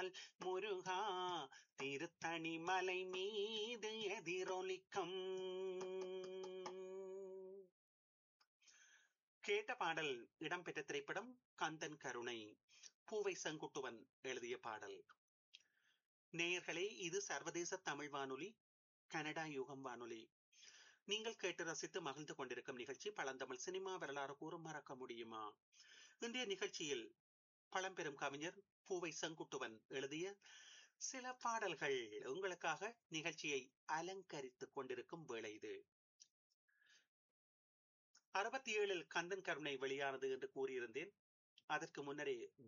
பாடல் முருகா திருத்தணி மலை மீது எதிரொலிக்கும் கேட்ட பாடல் இடம்பெற்ற திரைப்படம் கந்தன் கருணை பூவை செங்குட்டுவன் எழுதிய பாடல் நேயர்களே இது சர்வதேச தமிழ் வானொலி கனடா யுகம் வானொலி நீங்கள் கேட்டு ரசித்து மகிழ்ந்து கொண்டிருக்கும் நிகழ்ச்சி பழந்தமிழ் சினிமா வரலாறு கூறும் மறக்க முடியுமா இன்றைய நிகழ்ச்சியில் பழம்பெரும் கவிஞர் பூவை செங்குட்டுவன் எழுதிய சில பாடல்கள் உங்களுக்காக நிகழ்ச்சியை அலங்கரித்துக் கொண்டிருக்கும் வேளை இது அறுபத்தி ஏழில் கந்தன் கருணை வெளியானது என்று கூறியிருந்தேன் அதற்கு முன்னரே